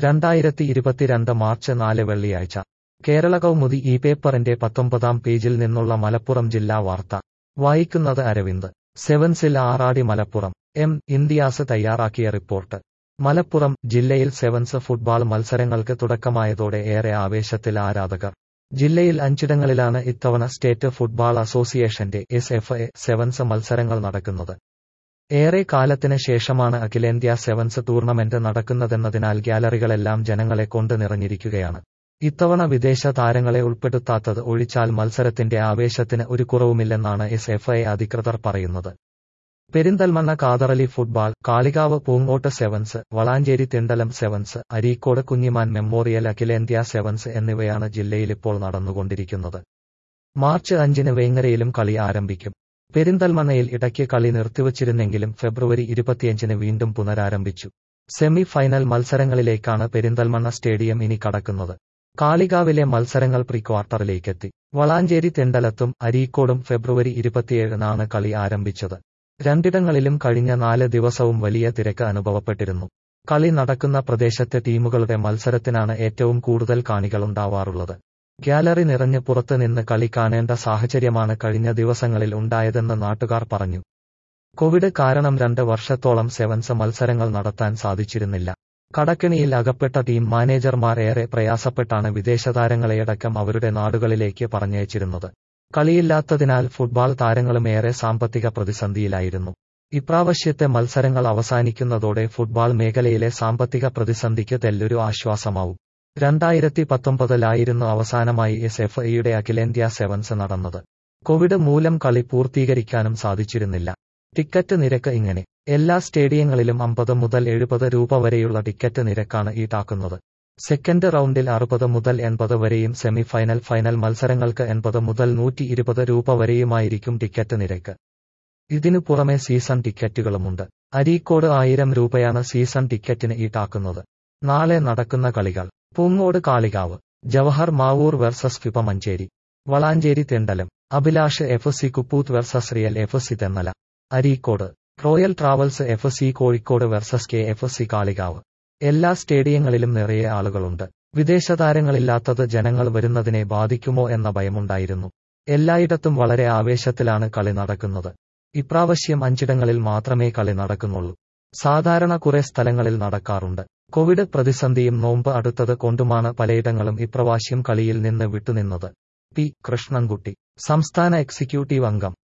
രണ്ടായിരത്തി ഇരുപത്തിരണ്ട് മാർച്ച് നാല് വെള്ളിയാഴ്ച കേരള കൗമുദി ഈ പേപ്പറിന്റെ പത്തൊമ്പതാം പേജിൽ നിന്നുള്ള മലപ്പുറം ജില്ലാ വാർത്ത വായിക്കുന്നത് അരവിന്ദ് സെവൻസിൽ ആറാടി മലപ്പുറം എം ഇന്ത്യാസ് തയ്യാറാക്കിയ റിപ്പോർട്ട് മലപ്പുറം ജില്ലയിൽ സെവൻസ് ഫുട്ബാൾ മത്സരങ്ങൾക്ക് തുടക്കമായതോടെ ഏറെ ആവേശത്തിൽ ആരാധകർ ജില്ലയിൽ അഞ്ചിടങ്ങളിലാണ് ഇത്തവണ state football association S F A sevens മത്സരങ്ങൾ നടക്കുന്നത് ഏറെ കാലത്തിന് ശേഷമാണ് അഖിലേന്ത്യാ സെവൻസ് ടൂർണമെന്റ് നടക്കുന്നതെന്നതിനാൽ ഗ്യാലറികളെല്ലാം ജനങ്ങളെ കൊണ്ട് നിറഞ്ഞിരിക്കുകയാണ് ഇത്തവണ വിദേശ താരങ്ങളെ ഉൾപ്പെടുത്താത്തത് ഒഴിച്ചാൽ മത്സരത്തിന്റെ ആവേശത്തിന് ഒരു കുറവുമില്ലെന്നാണ് എസ് എഫ് ഐ അധികൃതർ പറയുന്നത് Perinthalmanna Katharali football Kalikavu Poongod sevens Valanchery Thindalam sevens Areekode Kunhiman memorial അഖിലേന്ത്യാ സെവൻസ് എന്നിവയാണ് ജില്ലയിലിപ്പോൾ നടന്നുകൊണ്ടിരിക്കുന്നത് മാർച്ച് അഞ്ചിന് വേങ്ങരയിലും കളി ആരംഭിക്കും പെരിന്തൽമണ്ണയിൽ ഇടയ്ക്ക് കളി നിർത്തിവച്ചിരുന്നെങ്കിലും ഫെബ്രുവരി ഇരുപത്തിയഞ്ചിന് വീണ്ടും പുനരാരംഭിച്ചു സെമി ഫൈനൽ മത്സരങ്ങളിലേക്കാണ് പെരിന്തൽമണ്ണ സ്റ്റേഡിയം ഇനി കടക്കുന്നത് കാളികാവിലെ മത്സരങ്ങൾ പ്രീ ക്വാർട്ടറിലേക്കെത്തി വളാഞ്ചേരി തെണ്ടലത്തും അരീക്കോടും ഫെബ്രുവരി ഇരുപത്തിയേഴിനാണ് കളി ആരംഭിച്ചത് രണ്ടിടങ്ങളിലും കഴിഞ്ഞ നാല് ദിവസവും വലിയ തിരക്ക് അനുഭവപ്പെട്ടിരുന്നു കളി നടക്കുന്ന പ്രദേശത്തെ ടീമുകളുടെ മത്സരത്തിനാണ് ഏറ്റവും കൂടുതൽ കാണികളുണ്ടാവാറുള്ളത് ഗ്യാലറി നിറഞ്ഞ് പുറത്ത് നിന്ന് കളി കാണേണ്ട സാഹചര്യമാണ് കഴിഞ്ഞ ദിവസങ്ങളിൽ ഉണ്ടായതെന്ന് നാട്ടുകാർ പറഞ്ഞു കോവിഡ് കാരണം രണ്ട് വർഷത്തോളം സെവൻസ് മത്സരങ്ങൾ നടത്താൻ സാധിച്ചിരുന്നില്ല കടക്കിണിയിൽ അകപ്പെട്ട ടീം മാനേജർമാർ ഏറെ പ്രയാസപ്പെട്ടാണ് വിദേശതാരങ്ങളെയടക്കം അവരുടെ നാടുകളിലേക്ക് പറഞ്ഞയച്ചിരുന്നത് കളിയില്ലാത്തതിനാൽ ഫുട്ബാൾ താരങ്ങളും ഏറെ സാമ്പത്തിക പ്രതിസന്ധിയിലായിരുന്നു ഇപ്രാവശ്യത്തെ മത്സരങ്ങൾ അവസാനിക്കുന്നതോടെ ഫുട്ബാൾ മേഖലയിലെ സാമ്പത്തിക പ്രതിസന്ധിക്ക് തെല്ലൊരു ആശ്വാസമാവും രണ്ടായിരത്തി പത്തൊമ്പതിലായിരുന്നു അവസാനമായി എസ് എഫ് ഐയുടെ അഖിലേന്ത്യാ സെവൻസ് നടന്നത് കോവിഡ് മൂലം കളി പൂർത്തീകരിക്കാനും സാധിച്ചിരുന്നില്ല ടിക്കറ്റ് നിരക്ക് ഇങ്ങനെ എല്ലാ സ്റ്റേഡിയങ്ങളിലും അമ്പത് മുതൽ എഴുപത് രൂപ വരെയുള്ള ടിക്കറ്റ് നിരക്കാണ് ഈടാക്കുന്നത് സെക്കൻഡ് റൗണ്ടിൽ അറുപത് മുതൽ എൺപത് വരെയും സെമി ഫൈനൽ ഫൈനൽ മത്സരങ്ങൾക്ക് എൺപത് മുതൽ നൂറ്റി ഇരുപത് രൂപ വരെയുമായിരിക്കും ടിക്കറ്റ് നിരക്ക് ഇതിനു പുറമെ സീസൺ ടിക്കറ്റുകളുമുണ്ട് അരീക്കോട് ആയിരം രൂപയാണ് സീസൺ ടിക്കറ്റിന് ഈടാക്കുന്നത് നാളെ നടക്കുന്ന കളികൾ Poongode Kalikavu Jawahar Mavoor versus FIFA Manjeri Valanchery Thendalam Abhilash F C Kuppooth versus real F C Thennala Areekode royal travels F C Kozhikode versus K F C Kalikavu എല്ലാ സ്റ്റേഡിയങ്ങളിലും നിറയെ ആളുകളുണ്ട് വിദേശ താരങ്ങളില്ലാത്തത് ജനങ്ങൾ വരുന്നതിനെ ബാധിക്കുമോ എന്ന ഭയമുണ്ടായിരുന്നു എല്ലായിടത്തും വളരെ ആവേശത്തിലാണ് കളി നടക്കുന്നത് ഇപ്രാവശ്യം അഞ്ചിടങ്ങളിൽ മാത്രമേ കളി നടക്കുന്നുള്ളൂ സാധാരണ കുറെ സ്ഥലങ്ങളിൽ നടക്കാറുണ്ട് കോവിഡ് പ്രതിസന്ധിയും നോമ്പ് അടുത്തത് കൊണ്ടുമാണ് പലയിടങ്ങളും ഇപ്രാവശ്യം കളിയിൽ നിന്ന് വിട്ടുനിന്നത് പി കൃഷ്ണൻകുട്ടി സംസ്ഥാന എക്സിക്യൂട്ടീവ് അംഗം